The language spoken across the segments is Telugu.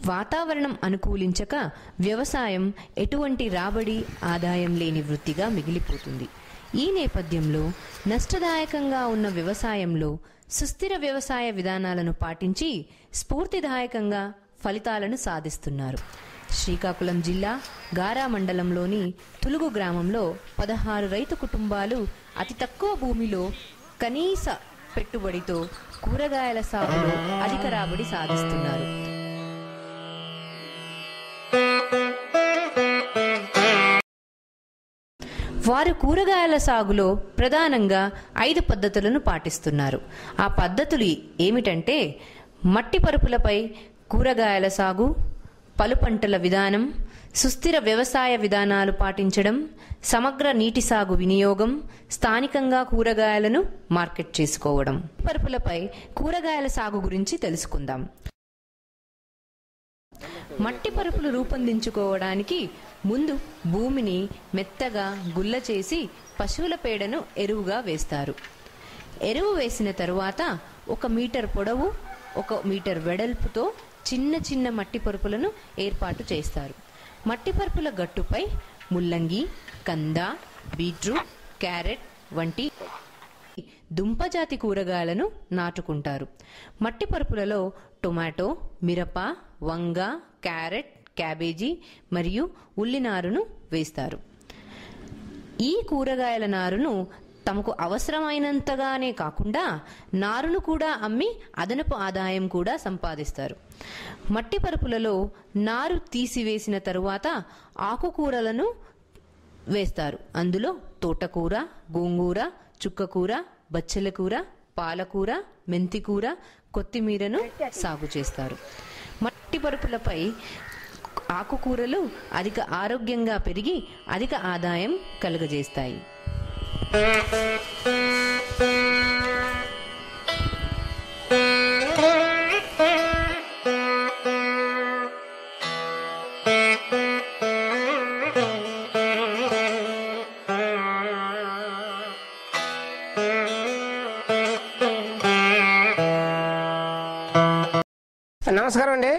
వాతావరణం అనుకూలించక వ్యవసాయం ఎటువంటి రాబడి ఆదాయం లేని వృత్తిగా మిగిలిపోతుంది ఈ నేపథ్యంలో నష్టదాయకంగా ఉన్న వ్యవసాయంలో సుస్థిర వ్యవసాయ విధానాలను పాటించి స్ఫూర్తిదాయకంగా ఫలితాలను సాధిస్తున్నారు శ్రీకాకుళం జిల్లా గారా మండలంలోని తులుగు గ్రామంలో పదహారు రైతు కుటుంబాలు అతి తక్కువ భూమిలో కనీస పెట్టుబడితో కూరగాయల సాగులో అధిక రాబడి సాధిస్తున్నారు వారు కూరగాయల సాగులో ప్రధానంగా ఐదు పద్ధతులను పాటిస్తున్నారు ఆ పద్ధతులు ఏమిటంటే మట్టి పరుపులపై కూరగాయల సాగు పలు పంటల విధానం సుస్థిర వ్యవసాయ విధానాలు పాటించడం సమగ్ర నీటి సాగు వినియోగం స్థానికంగా కూరగాయలను మార్కెట్ చేసుకోవడం పరుపులపై కూరగాయల సాగు గురించి తెలుసుకుందాం మట్టి పరుపులు రూపొందించుకోవడానికి ముందు భూమిని మెత్తగా గుల్ల చేసి పశువుల పేడను ఎరువుగా వేస్తారు ఎరువు వేసిన తరువాత ఒక మీటర్ పొడవు ఒక మీటర్ వెడల్పుతో చిన్న చిన్న మట్టి పరుపులను ఏర్పాటు చేస్తారు మట్టి పరుపుల గట్టుపై ముల్లంగి కంద బీట్రూట్ క్యారెట్ వంటి దుంపజాతి కూరగాయలను నాటుకుంటారు మట్టి పరుపులలో టొమాటో మిరప వంగ క్యారెట్ క్యాబేజీ మరియు ఉల్లినారును వేస్తారు ఈ కూరగాయల నారును తమకు అవసరమైనంతగానే కాకుండా నారును కూడా అమ్మి అదనపు ఆదాయం కూడా సంపాదిస్తారు మట్టి పరుపులలో నారు తీసివేసిన తరువాత ఆకుకూరలను వేస్తారు అందులో తోటకూర గోంగూర చుక్కకూర బచ్చల కూర పాలకూర మెంతికూర కొత్తిమీరను సాగు చేస్తారు మట్టి పరుపులపై ఆకుకూరలు అధిక ఆరోగ్యంగా పెరిగి అధిక ఆదాయం కలుగజేస్తాయి నమస్కారం అండి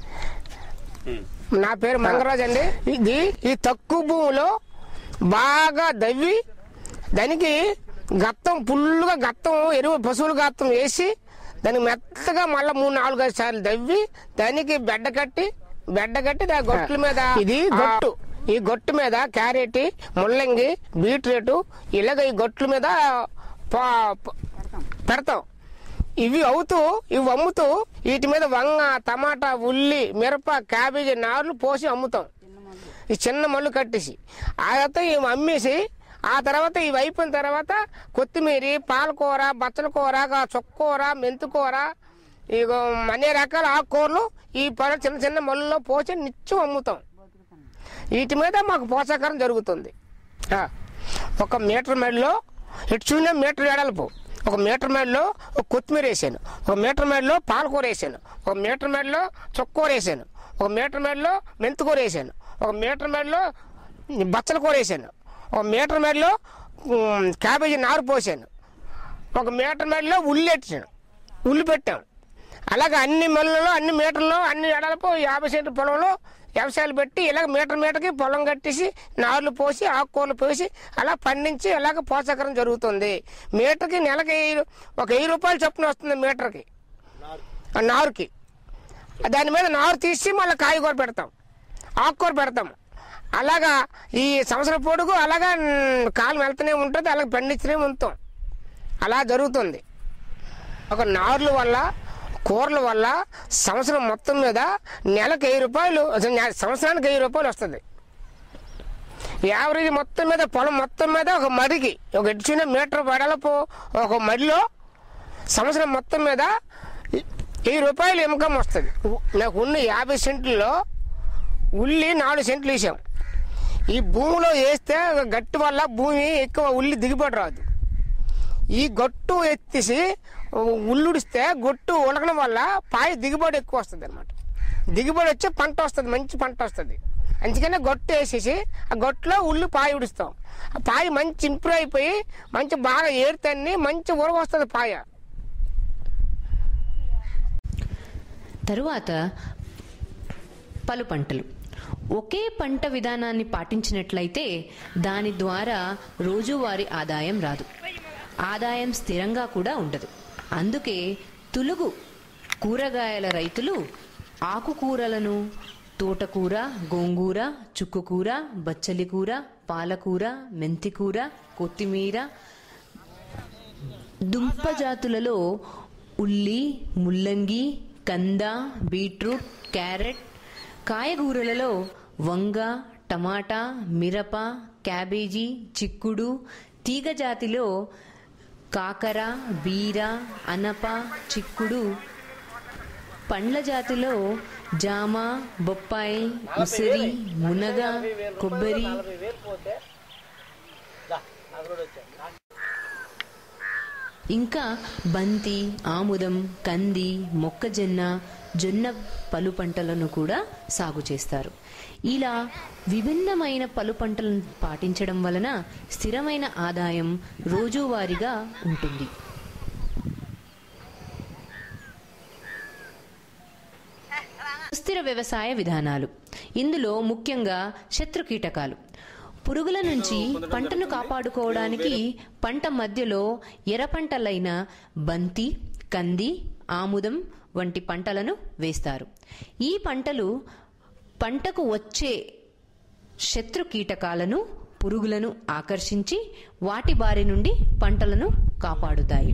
నా పేరు మంగరాజ్ అండి ఇది ఈ తక్కువ భూమిలో బాగా దవ్వి దానికి గత్తం ఫుల్గా గత్తం ఎరువు పశువుల గత్తం వేసి దానికి మెత్తగా మళ్ళీ మూడు నాలుగు ఐదు సార్లు దవ్వి దానికి బెడ్డ కట్టి బెడ్డ కట్టి దాని గొట్టుల మీద ఇది గొట్టు ఈ గొట్టు మీద క్యారెట్ ముల్లంగి బీట్రూట్ ఇలాగ ఈ గొట్ల మీద పా- ప- పెడతాం ఇవి అవుతూ ఇవి అమ్ముతూ వీటి మీద వంగ టమాటా ఉల్లి మిరప క్యాబేజీ నార్లు పోసి అమ్ముతాం ఈ చిన్న మళ్ళు కట్టేసి ఆ తర్వాత ఇవి అమ్మేసి ఆ తర్వాత ఇవి అయిపోయిన తర్వాత కొత్తిమీర పాలకూర బచ్చల కూర గా- చుక్కకూర మెంతికూర ఇక అన్ని రకాల ఆకుకూరలు ఈ పడ చిన్న చిన్న మళ్ళలో పోసి నిత్యం అమ్ముతాం వీటి మీద మాకు పోషకారం జరుగుతుంది ఆ, ఒక మీటర్ మెడలో ఇటు చూసిన మీటర్ ఎడల్పు ఒక మీటర్ మెడలో ఒక కొత్తిమీర వేసాను ఒక మీటర్ మెడలో పాలకూర వేసాను ఒక మీటర్ మెడలో చుక్కూర వేసాను ఒక మీటర్ మెడలో మెంతికూర వేసాను ఒక మీటర్ మెడలో బచ్చల కూర వేసాను ఒక మీటర్ మెడలో ఉమ్, క్యాబేజీ నారు పోసాను ఒక మీటర్ మెడలో ఉల్లి ఎట్టాను ఉల్లి పెట్టాం అలాగే అన్ని మళ్ళలో అన్ని మీటర్లో అన్ని ఎడలపు యాభై సెంటర్ పొలంలో వ్యవసాయాలు పెట్టి ఇలాగ మీటర్ మీటర్కి పొలం కట్టేసి నార్లు పోసి ఆకుకూరలు పోసి అలా పండించి అలాగ పోషకరం జరుగుతుంది మీటర్కి నెలకి వెయ్యి- ఒక వెయ్యి రూపాయలు చొప్పున వస్తుంది మీటర్కి ఆ నారుకి దాని మీద నారు తీసి మళ్ళీ కాయగూర పెడతాం ఆకుకూర పెడతాం అలాగా ఈ సంవత్సరం పొడుగు అలాగా మ్, కాలం వెళ్తూనే ఉంటుంది అలాగే పండించనే ఉంటాం అలా జరుగుతుంది ఒక నార్ల వల్ల కూరల వల్ల సంవత్సరం మొత్తం మీద నెలకు వెయ్యి రూపాయలు అసలు నె- సంవత్సరానికి వెయ్యి రూపాయలు వస్తుంది యావరేజ్ మొత్తం మీద పొలం మొత్తం మీద ఒక మడికి ఒక చిన్న మీటర్ వెడలపు ఒక మడిలో సంవత్సరం మొత్తం మీద వెయ్యి రూపాయలు ఇన్కమ్ వస్తుంది నాకు ఉన్న యాభై సెంట్లలో ఉల్లి నాలుగు సెంట్లు వేసాం ఈ భూమిలో వేస్తే ఒక గట్టి వల్ల భూమి ఎక్కువ ఉల్లి దిగుబడి రాదు ఈ గొట్టు ఎత్తేసి ఉల్లుడిస్తే గొట్టు ఉలకడం వల్ల పాయ దిగుబడి ఎక్కువ వస్తుంది అనమాట దిగుబడి వచ్చి పంట వస్తుంది మంచి పంట వస్తుంది అందుకనే గొట్టు వేసేసి ఆ గొట్టులో ఉల్లి పాయ ఉడుస్తాం ఆ పాయ మంచి ఇంప్రూవ్ అయిపోయి మంచి బాగా ఏరుతన్ని మంచి ఉరగ వస్తుంది పాయ తరువాత పలు పంటలు ఒకే పంట విధానాన్ని పాటించినట్లయితే దాని ద్వారా రోజువారీ ఆదాయం రాదు ఆదాయం స్థిరంగా కూడా ఉండదు అందుకే తులుగు కూరగాయల రైతులు ఆకుకూరలను తోటకూర గోంగూర చుక్కుకూర బచ్చలి కూర పాలకూర మెంతికూర కొత్తిమీర దుంప జాతులలో ఉల్లి ముల్లంగి కంద బీట్రూట్ క్యారెట్ కాయగూరలలో వంగ టమాటా మిరప క్యాబేజీ చిక్కుడు తీగ జాతిలో కాకర బీర అనప చిక్కుడు పండ్ల జాతిలో జామ బొప్పాయి ఉసిరి మునగ కొబ్బరి ఇంకా బంతి ఆముదం కంది మొక్కజొన్న జొన్న పలు పంటలను కూడా సాగు చేస్తారు ఇలా విభిన్నమైన పలు పంటలను పాటించడం వలన స్థిరమైన ఆదాయం రోజువారీగా ఉంటుంది సుస్థిర వ్యవసాయ విధానాలు ఇందులో ముఖ్యంగా శత్రు కీటకాలు పురుగుల నుంచి పంటను కాపాడుకోవడానికి పంట మధ్యలో ఎర్ర పంటలైన బంతి కంది ఆముదం వంటి పంటలను వేస్తారు ఈ పంటలు పంటకు వచ్చే శత్రు కీటకాలను పురుగులను ఆకర్షించి వాటి బారి నుండి పంటలను కాపాడుతాయి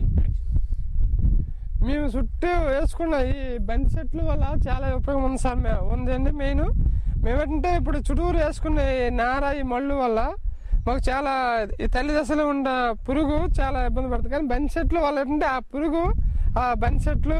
మేము చుట్టూ వేసుకున్న ఈ బంతి చెట్లు వల్ల చాలా ఉపయోగం ఉంది సార్ మే- ఉందండి మెయిన్ మేమేంటంటే ఇప్పుడు చుట్టూరు వేసుకున్న ఈ నార ఈ మళ్ళు వల్ల మాకు చాలా ఈ తల్లి దశలో ఉన్న పురుగు చాలా ఇబ్బంది పడుతుంది కానీ బంతి చెట్లు వల్ల ఏంటంటే ఆ పురుగు ఆ బంతి చెట్లు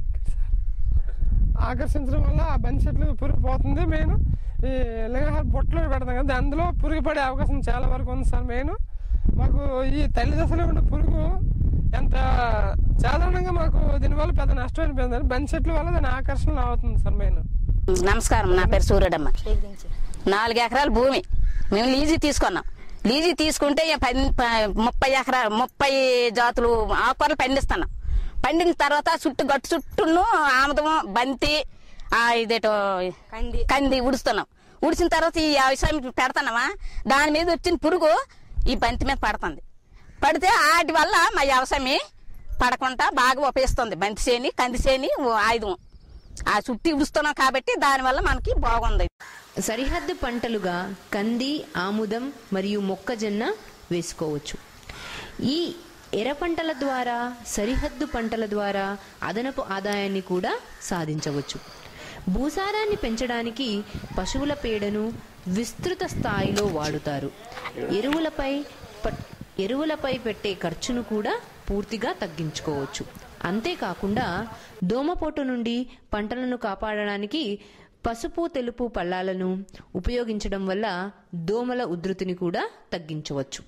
ఆకర్షించడం వల్ల ఆ బంతి చెట్లు పురుగు పోతుంది మెయిన్ ఈ లింగహార బొట్టలు పెడతాం కదా అందులో పురుగు పడే అవకాశం చాలా వరకు ఉంది సార్ మెయిన్ మాకు ఈ తల్లి దశలో ఉండే పురుగు ఎంత సాధారణంగా మాకు దీనివల్ల పెద్ద నష్టం అనిపోయింది బంతి చెట్ల వల్ల దాని ఆకర్షణ అవుతుంది సార్ మెయిన్ నమస్కారం నా పేరు సూర్యడమ్మ నాలుగు ఎకరాల భూమి మేము లీజీ తీసుకున్నాం లీజీ తీసుకుంటే ఇక పది ప- ముప్పై ఎకరా ముప్పై జాతులు ఆకుకూరలు పండిస్తున్నాం పండిన తర్వాత చుట్టూ గట్టు చుట్టూను ఆముదము బంతి ఆ ఇదేటో కంది ఉడుస్తున్నాం ఉడిచిన తర్వాత ఈ వ్యవసాయం పెడతానమా దాని మీద వచ్చిన పురుగు ఈ బంతి మీద పడుతుంది పడితే వాటి వల్ల మా వ్యవసాయం పడకుండా బాగా ఉపయోగిస్తుంది బంతి చేని కంది చేని ఓ ఆయుధం ఆ చుట్టి ఉడుస్తున్నాం కాబట్టి దానివల్ల మనకి బాగుంది సరిహద్దు పంటలుగా కంది ఆముదం మరియు మొక్కజొన్న వేసుకోవచ్చు ఈ ఎర్ర పంటల ద్వారా సరిహద్దు పంటల ద్వారా అదనపు ఆదాయాన్ని కూడా సాధించవచ్చు భూసారాన్ని పెంచడానికి పశువుల పేడను విస్తృత స్థాయిలో వాడుతారు ఎరువులపై పట్- ఎరువులపై పెట్టే ఖర్చును కూడా పూర్తిగా తగ్గించుకోవచ్చు అంతేకాకుండా దోమపోటు నుండి పంటలను కాపాడడానికి పసుపు తెలుపు పళ్ళాలను ఉపయోగించడం వల్ల దోమల ఉధృతిని కూడా తగ్గించవచ్చు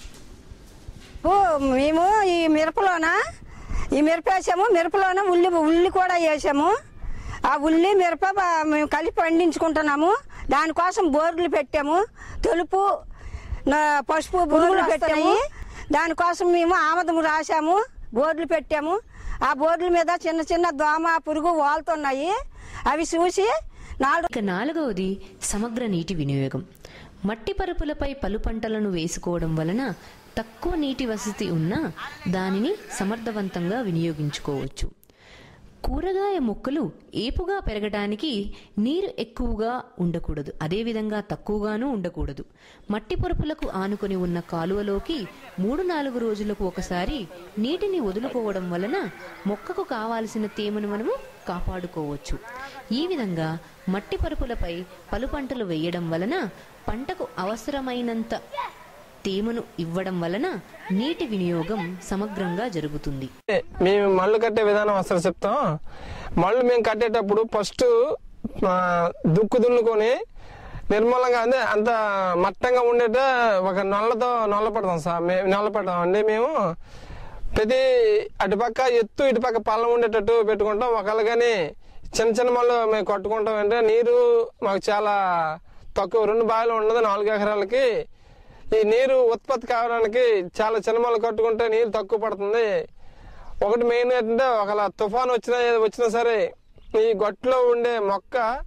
ఓ మేము ఈ మిరపలోన ఈ మిరప వేసాము మిరపలోన ఉల్లి ఉల్లి కూడా వేసాము ఆ ఉల్లి మిరప బా- మేము కలిపి పండించుకుంటున్నాము దానికోసం బోర్లు పెట్టాము తెలుపు నా- పసుపు బోర్లు పెట్టాము దానికోసం మేము ఆమదం రాసాము బోర్లు పెట్టాము ఆ బోర్ల మీద చిన్న చిన్న దోమ పురుగు వాళ్తున్నాయి అవి చూసి నాలుగు ఇక నాలుగవది సమగ్ర నీటి వినియోగం మట్టి పరుపులపై పలు పంటలను వేసుకోవడం వలన తక్కువ నీటి వసతి ఉన్నా దానిని సమర్థవంతంగా వినియోగించుకోవచ్చు కూరగాయ మొక్కలు ఏపుగా పెరగడానికి నీరు ఎక్కువగా ఉండకూడదు అదేవిధంగా తక్కువగానూ ఉండకూడదు మట్టి పరుపులకు ఆనుకొని ఉన్న కాలువలోకి మూడు నాలుగు రోజులకు ఒకసారి నీటిని వదులుకోవడం వలన మొక్కకు కావాల్సిన తేమను మనము కాపాడుకోవచ్చు ఈ విధంగా మట్టి పరుపులపై పలు పంటలు వేయడం వలన పంటకు అవసరమైనంత తేమను ఇవ్వడం వలన నీటి వినియోగం సమగ్రంగా జరుగుతుంది మేము మళ్ళు కట్టే విధానం అసలు చెప్తాం మళ్ళు మేము కట్టేటప్పుడు ఫస్ట్ ఆ, దుక్కు దున్నుకొని నిర్మలంగా అంటే అంత మట్టంగా ఉండేట ఒక నల్లతో నల్ల పెడతాం సార్ మేము నల్ల పెడతాం అండి మేము ప్రతి అటుపక్క ఎత్తు ఇటుపక్క పల్లం ఉండేటట్టు పెట్టుకుంటాం ఒకళ్ళు కానీ చిన్న చిన్న మళ్ళు మేము కట్టుకుంటాం అంటే నీరు మాకు చాలా తక్కువ రెండు బావిలు ఉన్నది నాలుగు ఎకరాలకి ఈ నీరు ఉత్పత్తి కావడానికి చాలా చిన్న మళ్ళు కట్టుకుంటే నీరు తక్కువ పడుతుంది ఒకటి మెయిన్ ఏంటంటే ఒకలా తుఫాన్ వచ్చినా ఏది వచ్చినా సరే ఈ గొట్టులో ఉండే మొక్క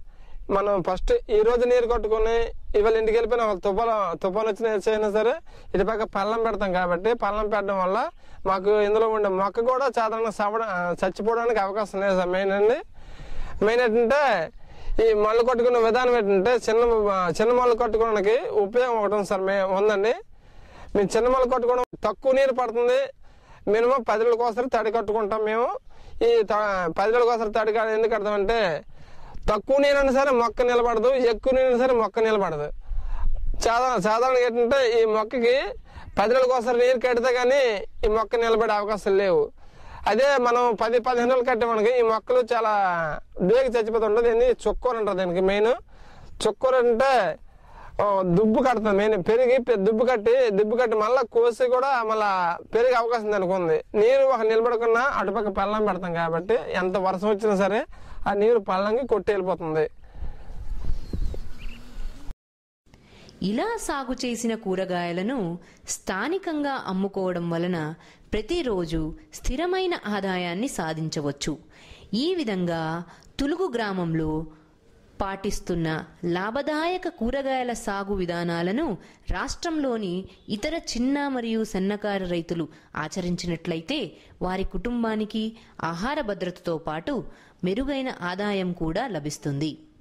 మనం ఫస్ట్ ఈ రోజు నీరు కట్టుకుని ఇవాళ ఇంటికి వెళ్ళిపోయిన ఒక తుఫాను తుఫాను వచ్చిన అయినా సరే ఇటు పక్క పల్లం పెడతాం కాబట్టి పల్లం పెట్టడం వల్ల మాకు ఇందులో ఉండే మొక్క కూడా సాధారణ సవడ చచ్చిపోవడానికి అవకాశం లేదు సార్ మెయిన్ అండి మెయిన్ ఏంటంటే ఈ మళ్ళు కట్టుకునే విధానం ఏంటంటే చిన్న చిన్న మళ్ళు కట్టుకోవడానికి ఉపయోగం ఒకటి ఉంది సార్ మే ఉందండి మేము చిన్న మళ్ళు కట్టుకోవడం తక్కువ నీరు పడుతుంది మినిమం పది రోజులకోసారి తడి కట్టుకుంటాం మేము ఈ త- పది రోజులకోసారి తడి కా- ఎందుకు కడతామంటే తక్కువ నీరైనా సరే మొక్క నిలబడదు ఎక్కువ నీరైనా సరే మొక్క నిలబడదు సాధారణ సాధారణంగా ఏంటంటే ఈ మొక్కకి పది రోజులకోసారి నీరు కడితే కానీ ఈ మొక్క నిలబడే అవకాశాలు లేవు అదే మనం పది పదిహేను రోజులు కట్టే మనకి ఈ మొక్కలు చాలా బేగ చచ్చిపోతుంటుంది ఏంది చుక్కూర అంటారు దీనికి మెయిన్ చుక్కూర అంటే ఓ, దుబ్బు కడుతుంది మెయిన్ పెరిగి పె- దుబ్బు కట్టి దుబ్బు కట్టి మళ్ళీ కోసి కూడా మళ్ళా పెరిగే అవకాశం దానికి ఉంది నీరు ఒక నిలబడకుండా అటుపక్క పల్లం పెడతాం కాబట్టి ఎంత వర్షం వచ్చినా సరే ఆ నీరు పల్లంకి కొట్టి వెళ్ళిపోతుంది ఇలా సాగు చేసిన కూరగాయలను స్థానికంగా అమ్ముకోవడం వలన ప్రతిరోజు స్థిరమైన ఆదాయాన్ని సాధించవచ్చు ఈ విధంగా తులుగు గ్రామంలో పాటిస్తున్న లాభదాయక కూరగాయల సాగు విధానాలను రాష్ట్రంలోని ఇతర చిన్న మరియు సన్నకారు రైతులు ఆచరించినట్లయితే వారి కుటుంబానికి ఆహార భద్రతతో పాటు మెరుగైన ఆదాయం కూడా లభిస్తుంది